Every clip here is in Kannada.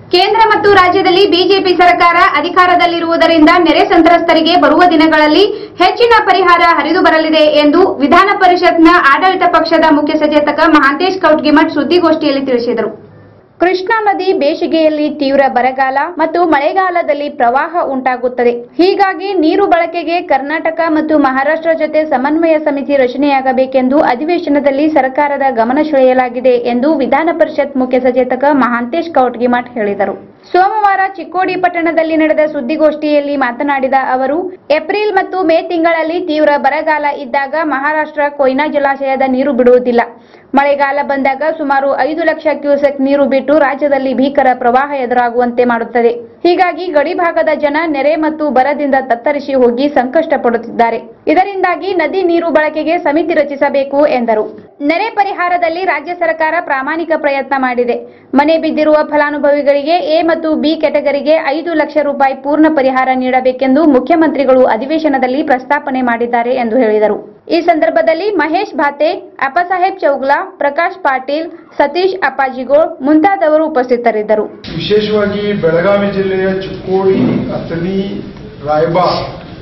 ಕೇಂದ್ರ ಮತ್ತು ರಾಜ್ಯದಲ್ಲಿ ಬಿಜೆಪಿ ಸರ್ಕಾರ ಅಧಿಕಾರದಲ್ಲಿರುವುದರಿಂದ ನೆರೆ ಸಂತ್ರಸ್ತರಿಗೆ ಬರುವ ದಿನಗಳಲ್ಲಿ ಹೆಚ್ಚಿನ ಪರಿಹಾರ ಹರಿದು ಬರಲಿದೆ ಎಂದು ವಿಧಾನ ಪರಿಷತ್ನ ಆಡಳಿತ ಪಕ್ಷದ ಮುಖ್ಯ ಸಚೇತಕ ಮಹಾಂತೇಶ್ ಕೌಟ್ಗಿಮಠ್ ಸುದ್ದಿಗೋಷ್ಠಿಯಲ್ಲಿ ತಿಳಿಸಿದರು ಕೃಷ್ಣಾ ನದಿ ಬೇಸಿಗೆಯಲ್ಲಿ ತೀವ್ರ ಬರಗಾಲ ಮತ್ತು ಮಳೆಗಾಲದಲ್ಲಿ ಪ್ರವಾಹ ಉಂಟಾಗುತ್ತದೆ ಹೀಗಾಗಿ ನೀರು ಬಳಕೆಗೆ ಕರ್ನಾಟಕ ಮತ್ತು ಮಹಾರಾಷ್ಟ್ರ ಜೊತೆ ಸಮನ್ವಯ ಸಮಿತಿ ರಚನೆಯಾಗಬೇಕೆಂದು ಅಧಿವೇಶನದಲ್ಲಿ ಸರ್ಕಾರದ ಗಮನ ಸೆಳೆಯಲಾಗಿದೆ ಎಂದು ವಿಧಾನ ಪರಿಷತ್ ಮುಖ್ಯ ಸಚೇತಕ ಮಹಾಂತೇಶ್ ಕೌಟ್ಗಿಮಠ್ ಹೇಳಿದರು ಸೋಮವಾರ ಚಿಕ್ಕೋಡಿ ಪಟ್ಟಣದಲ್ಲಿ ನಡೆದ ಸುದ್ದಿಗೋಷ್ಠಿಯಲ್ಲಿ ಮಾತನಾಡಿದ ಅವರು ಏಪ್ರಿಲ್ ಮತ್ತು ಮೇ ತಿಂಗಳಲ್ಲಿ ತೀವ್ರ ಬರಗಾಲ ಇದ್ದಾಗ ಮಹಾರಾಷ್ಟ್ರ ಕೊಯ್ನಾ ಜಲಾಶಯದ ನೀರು ಬಿಡುವುದಿಲ್ಲ ಮಳೆಗಾಲ ಬಂದಾಗ ಸುಮಾರು ಐದು ಲಕ್ಷ ಕ್ಯೂಸೆಕ್ ನೀರು ಬಿಟ್ಟು ರಾಜ್ಯದಲ್ಲಿ ಭೀಕರ ಪ್ರವಾಹ ಎದುರಾಗುವಂತೆ ಮಾಡುತ್ತದೆ ಹೀಗಾಗಿ ಗಡಿ ಭಾಗದ ಜನ ನೆರೆ ಮತ್ತು ಬರದಿಂದ ತತ್ತರಿಸಿ ಹೋಗಿ ಸಂಕಷ್ಟ ಪಡುತ್ತಿದ್ದಾರೆ ಇದರಿಂದಾಗಿ ನದಿ ನೀರು ಬಳಕೆಗೆ ಸಮಿತಿ ರಚಿಸಬೇಕು ಎಂದರು ನೆರೆ ಪರಿಹಾರದಲ್ಲಿ ರಾಜ್ಯ ಸರ್ಕಾರ ಪ್ರಾಮಾಣಿಕ ಪ್ರಯತ್ನ ಮಾಡಿದೆ ಮನೆ ಬಿದ್ದಿರುವ ಫಲಾನುಭವಿಗಳಿಗೆ ಎ ಮತ್ತು ಬಿ ಕೆಟಗರಿಗೆ ಐದು ಲಕ್ಷ ರೂಪಾಯಿ ಪೂರ್ಣ ಪರಿಹಾರ ನೀಡಬೇಕೆಂದು ಮುಖ್ಯಮಂತ್ರಿಗಳು ಅಧಿವೇಶನದಲ್ಲಿ ಪ್ರಸ್ತಾಪನೆ ಮಾಡಿದ್ದಾರೆ ಎಂದು ಹೇಳಿದರು ಈ ಸಂದರ್ಭದಲ್ಲಿ ಮಹೇಶ್ ಭಾತೆ ಅಪ್ಪಸಾಹೇಬ್ ಚೌಗ್ಲಾ ಪ್ರಕಾಶ್ ಪಾಟೀಲ್ ಸತೀಶ್ ಅಪ್ಪಾಜಿಗೋಳ್ ಮುಂತಾದವರು ಉಪಸ್ಥಿತರಿದ್ದರು ವಿಶೇಷವಾಗಿ ಬೆಳಗಾವಿ ಜಿಲ್ಲೆಯ ಚಿಕ್ಕೋಡಿ ಅಥಣಿ ರಾಯಬಾಗ್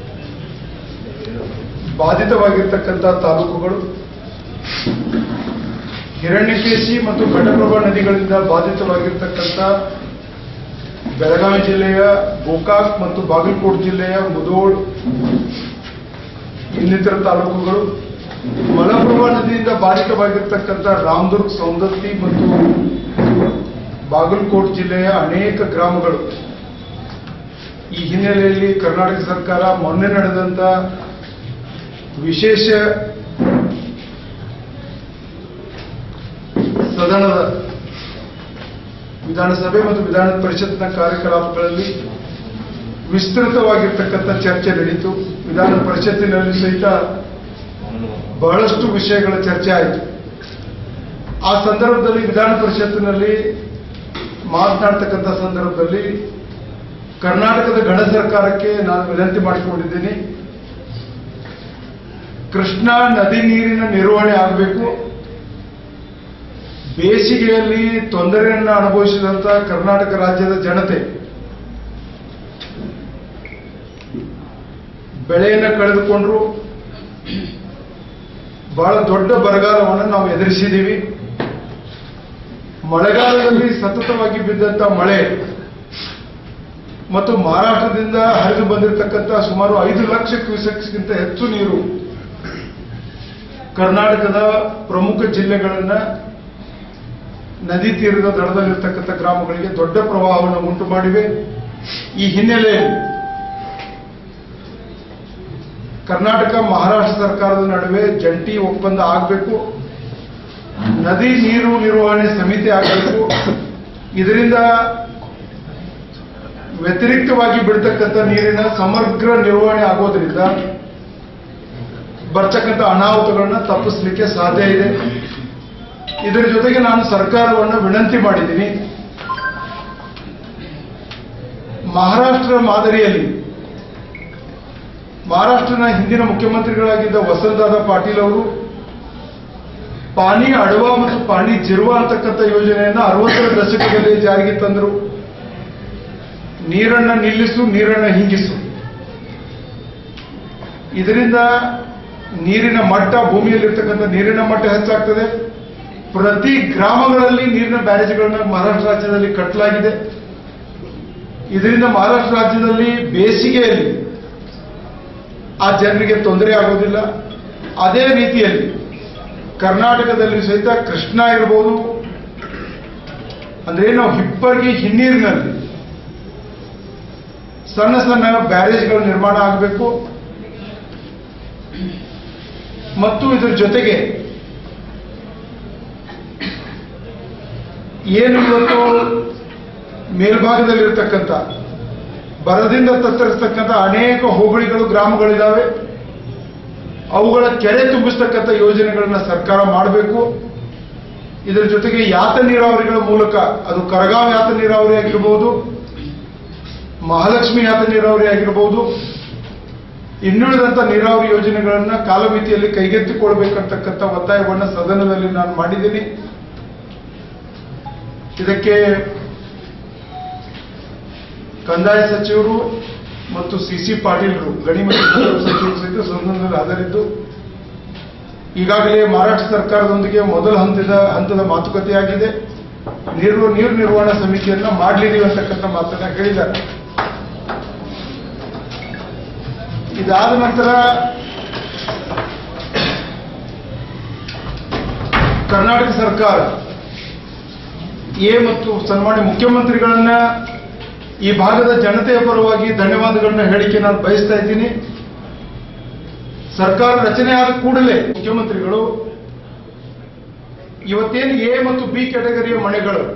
ಬಾಧಿತವಾಗಿರ್ತಕ್ಕಂಥ ತಾಲೂಕುಗಳು ಹಿರಣ್ಯಕೇಶಿ ಮತ್ತು ಘಟಪ್ರಭಾ ನದಿಗಳಿಂದ ಬಾಧಿತವಾಗಿರ್ತಕ್ಕಂಥ ಬೆಳಗಾವಿ ಜಿಲ್ಲೆಯ ಗೋಕಾಕ್ ಮತ್ತು ಬಾಗಲಕೋಟೆ ಜಿಲ್ಲೆಯ ಮುದೋಳ್ ಇನ್ನಿತರ ತಾಲೂಕುಗಳು ಮಲಪ್ರಭಾ ನದಿಯಿಂದ ಬಾಧಿತವಾಗಿರ್ತಕ್ಕಂಥ ರಾಮದುರ್ಗ್ ಸೌಂದತ್ತಿ ಮತ್ತು ಬಾಗಲಕೋಟೆ ಜಿಲ್ಲೆಯ ಅನೇಕ ಗ್ರಾಮಗಳು ಈ ಹಿನ್ನೆಲೆಯಲ್ಲಿ ಕರ್ನಾಟಕ ಸರ್ಕಾರ ಮೊನ್ನೆ ನಡೆದಂತ ವಿಶೇಷ ಸದನದ ವಿಧಾನಸಭೆ ಮತ್ತು ವಿಧಾನ ಪರಿಷತ್ನ ಕಾರ್ಯಕಲಾಪಗಳಲ್ಲಿ ವಿಸ್ತೃತವಾಗಿರ್ತಕ್ಕಂಥ ಚರ್ಚೆ ನಡೀತು ವಿಧಾನ ಪರಿಷತ್ತಿನಲ್ಲಿ ಸಹಿತ ಬಹಳಷ್ಟು ವಿಷಯಗಳ ಚರ್ಚೆ ಆಯಿತು ಆ ಸಂದರ್ಭದಲ್ಲಿ ವಿಧಾನ ಪರಿಷತ್ತಿನಲ್ಲಿ ಮಾತನಾಡ್ತಕ್ಕಂಥ ಸಂದರ್ಭದಲ್ಲಿ ಕರ್ನಾಟಕದ ಗಣ ಸರ್ಕಾರಕ್ಕೆ ನಾನು ವಿನಂತಿ ಮಾಡಿಕೊಂಡಿದ್ದೀನಿ ಕೃಷ್ಣಾ ನದಿ ನೀರಿನ ನಿರ್ವಹಣೆ ಆಗಬೇಕು ಬೇಸಿಗೆಯಲ್ಲಿ ತೊಂದರೆಯನ್ನು ಅನುಭವಿಸಿದಂತ ಕರ್ನಾಟಕ ರಾಜ್ಯದ ಜನತೆ ಬೆಳೆಯನ್ನು ಕಳೆದುಕೊಂಡ್ರು ಬಹಳ ದೊಡ್ಡ ಬರಗಾಲವನ್ನು ನಾವು ಎದುರಿಸಿದ್ದೀವಿ ಮಳೆಗಾಲದಲ್ಲಿ ಸತತವಾಗಿ ಬಿದ್ದಂತ ಮಳೆ ಮತ್ತು ಮಹಾರಾಷ್ಟ್ರದಿಂದ ಹರಿದು ಬಂದಿರತಕ್ಕಂಥ ಸುಮಾರು ಐದು ಲಕ್ಷ ಕ್ಯೂಸೆಕ್ಸ್ಗಿಂತ ಹೆಚ್ಚು ನೀರು ಕರ್ನಾಟಕದ ಪ್ರಮುಖ ಜಿಲ್ಲೆಗಳನ್ನ ನದಿ ತೀರದ ದಡದಲ್ಲಿರ್ತಕ್ಕಂಥ ಗ್ರಾಮಗಳಿಗೆ ದೊಡ್ಡ ಪ್ರವಾಹವನ್ನು ಉಂಟು ಮಾಡಿವೆ ಈ ಹಿನ್ನೆಲೆಯಲ್ಲಿ ಕರ್ನಾಟಕ ಮಹಾರಾಷ್ಟ್ರ ಸರ್ಕಾರದ ನಡುವೆ ಜಂಟಿ ಒಪ್ಪಂದ ಆಗಬೇಕು ನದಿ ನೀರು ನಿರ್ವಹಣೆ ಸಮಿತಿ ಆಗಬೇಕು ಇದರಿಂದ ವ್ಯತಿರಿಕ್ತವಾಗಿ ಬಿಡ್ತಕ್ಕಂಥ ನೀರಿನ ಸಮಗ್ರ ನಿರ್ವಹಣೆ ಆಗೋದ್ರಿಂದ ಬರ್ತಕ್ಕಂಥ ಅನಾಹುತಗಳನ್ನ ತಪ್ಪಿಸ್ಲಿಕ್ಕೆ ಸಾಧ್ಯ ಇದೆ ಇದರ ಜೊತೆಗೆ ನಾನು ಸರ್ಕಾರವನ್ನು ವಿನಂತಿ ಮಾಡಿದ್ದೀನಿ ಮಹಾರಾಷ್ಟ್ರ ಮಾದರಿಯಲ್ಲಿ ಮಹಾರಾಷ್ಟ್ರನ ಹಿಂದಿನ ಮುಖ್ಯಮಂತ್ರಿಗಳಾಗಿದ್ದ ವಸಂತದಾದ ಪಾಟೀಲ್ ಅವರು ಪಾನಿ ಅಡವಾ ಮತ್ತು ಪಾನಿ ಜಿರುವ ಅಂತಕ್ಕಂಥ ಯೋಜನೆಯನ್ನ ಅರವತ್ತರ ದಶಕದಲ್ಲಿ ಜಾರಿಗೆ ತಂದರು ನೀರನ್ನ ನಿಲ್ಲಿಸು ನೀರನ್ನ ಹಿಂಗಿಸು ಇದರಿಂದ ನೀರಿನ ಮಟ್ಟ ಭೂಮಿಯಲ್ಲಿರ್ತಕ್ಕಂಥ ನೀರಿನ ಮಟ್ಟ ಹೆಚ್ಚಾಗ್ತದೆ ಪ್ರತಿ ಗ್ರಾಮಗಳಲ್ಲಿ ನೀರಿನ ಬ್ಯಾರೇಜ್ಗಳನ್ನ ಮಹಾರಾಷ್ಟ್ರ ರಾಜ್ಯದಲ್ಲಿ ಕಟ್ಟಲಾಗಿದೆ ಇದರಿಂದ ಮಹಾರಾಷ್ಟ್ರ ರಾಜ್ಯದಲ್ಲಿ ಬೇಸಿಗೆಯಲ್ಲಿ ಆ ಜನರಿಗೆ ತೊಂದರೆ ಆಗೋದಿಲ್ಲ ಅದೇ ರೀತಿಯಲ್ಲಿ ಕರ್ನಾಟಕದಲ್ಲಿ ಸಹಿತ ಕೃಷ್ಣ ಇರ್ಬೋದು ಅಂದ್ರೆ ನಾವು ಹಿಪ್ಪರ್ಗಿ ಹಿನ್ನೀರಿನಲ್ಲಿ ಸಣ್ಣ ಸಣ್ಣ ಬ್ಯಾರೇಜ್ಗಳ ನಿರ್ಮಾಣ ಆಗಬೇಕು ಮತ್ತು ಇದರ ಜೊತೆಗೆ ಏನು ಇವತ್ತು ಮೇಲ್ಭಾಗದಲ್ಲಿರ್ತಕ್ಕಂಥ ಬರದಿಂದ ತತ್ತರಿಸ್ತಕ್ಕಂಥ ಅನೇಕ ಹೋಬಳಿಗಳು ಗ್ರಾಮಗಳಿದ್ದಾವೆ ಅವುಗಳ ಕೆರೆ ತುಂಬಿಸ್ತಕ್ಕಂಥ ಯೋಜನೆಗಳನ್ನ ಸರ್ಕಾರ ಮಾಡಬೇಕು ಇದರ ಜೊತೆಗೆ ಯಾತ ನೀರಾವರಿಗಳ ಮೂಲಕ ಅದು ಕರಗಾವ್ ಯಾತ ನೀರಾವರಿ ಆಗಿರ್ಬೋದು ಮಹಾಲಕ್ಷ್ಮಿ ಯಾತ ನೀರಾವರಿ ಆಗಿರ್ಬೋದು ಇನ್ನುಳಿದಂಥ ನೀರಾವರಿ ಯೋಜನೆಗಳನ್ನ ಕಾಲಮಿತಿಯಲ್ಲಿ ಕೈಗೆತ್ತಿಕೊಳ್ಬೇಕಂತಕ್ಕಂಥ ಒತ್ತಾಯವನ್ನು ಸದನದಲ್ಲಿ ನಾನು ಮಾಡಿದ್ದೀನಿ ಇದಕ್ಕೆ ಕಂದಾಯ ಸಚಿವರು ಮತ್ತು ಸಿ ಸಿ ಪಾಟೀಲರು ಗಣಿ ಮತ್ತು ಭೂಗರ್ಭ ಸಚಿವರು ಸಹಿತ ಸಂದರ್ಭದಲ್ಲಿ ಹಾಜರಿದ್ದು ಈಗಾಗಲೇ ಮಹಾರಾಷ್ಟ್ರ ಸರ್ಕಾರದೊಂದಿಗೆ ಮೊದಲ ಹಂತದ ಹಂತದ ಮಾತುಕತೆಯಾಗಿದೆ ನೀರು ನೀರು ನಿರ್ವಹಣಾ ಸಮಿತಿಯನ್ನ ಮಾಡಲಿದ್ದೀವಿ ಅಂತಕ್ಕಂಥ ಮಾತನ್ನ ಹೇಳಿದ್ದಾರೆ ಇದಾದ ನಂತರ ಕರ್ನಾಟಕ ಸರ್ಕಾರ ಎ ಮತ್ತು ಸನ್ಮಾನ್ಯ ಮುಖ್ಯಮಂತ್ರಿಗಳನ್ನ ಈ ಭಾಗದ ಜನತೆಯ ಪರವಾಗಿ ಧನ್ಯವಾದಗಳನ್ನ ಹೇಳಿಕೆ ನಾನು ಬಯಸ್ತಾ ಇದ್ದೀನಿ ಸರ್ಕಾರ ರಚನೆ ಆದ ಕೂಡಲೇ ಮುಖ್ಯಮಂತ್ರಿಗಳು ಇವತ್ತೇನು ಎ ಮತ್ತು ಬಿ ಕ್ಯಾಟಗರಿಯ ಮನೆಗಳು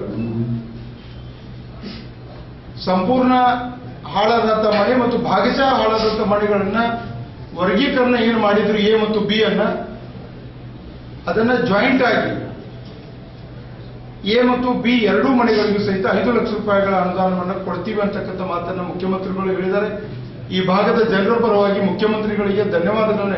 ಸಂಪೂರ್ಣ ಹಾಳಾದಂತ ಮನೆ ಮತ್ತು ಭಾಗಶಃ ಹಾಳಾದಂತ ಮನೆಗಳನ್ನ ವರ್ಗೀಕರಣ ಏನು ಮಾಡಿದ್ರು ಎ ಮತ್ತು ಬಿ ಅನ್ನ ಅದನ್ನ ಜಾಯಿಂಟ್ ಆಗಿ ಎ ಮತ್ತು ಬಿ ಎರಡೂ ಮನೆಗಳಿಗೂ ಸಹಿತ ಐದು ಲಕ್ಷ ರೂಪಾಯಿಗಳ ಅನುದಾನವನ್ನು ಕೊಡ್ತೀವಿ ಅಂತಕ್ಕಂಥ ಮಾತನ್ನ ಮುಖ್ಯಮಂತ್ರಿಗಳು ಹೇಳಿದ್ದಾರೆ ಈ ಭಾಗದ ಜನರ ಪರವಾಗಿ ಮುಖ್ಯಮಂತ್ರಿಗಳಿಗೆ ಧನ್ಯವಾದಗಳನ್ನು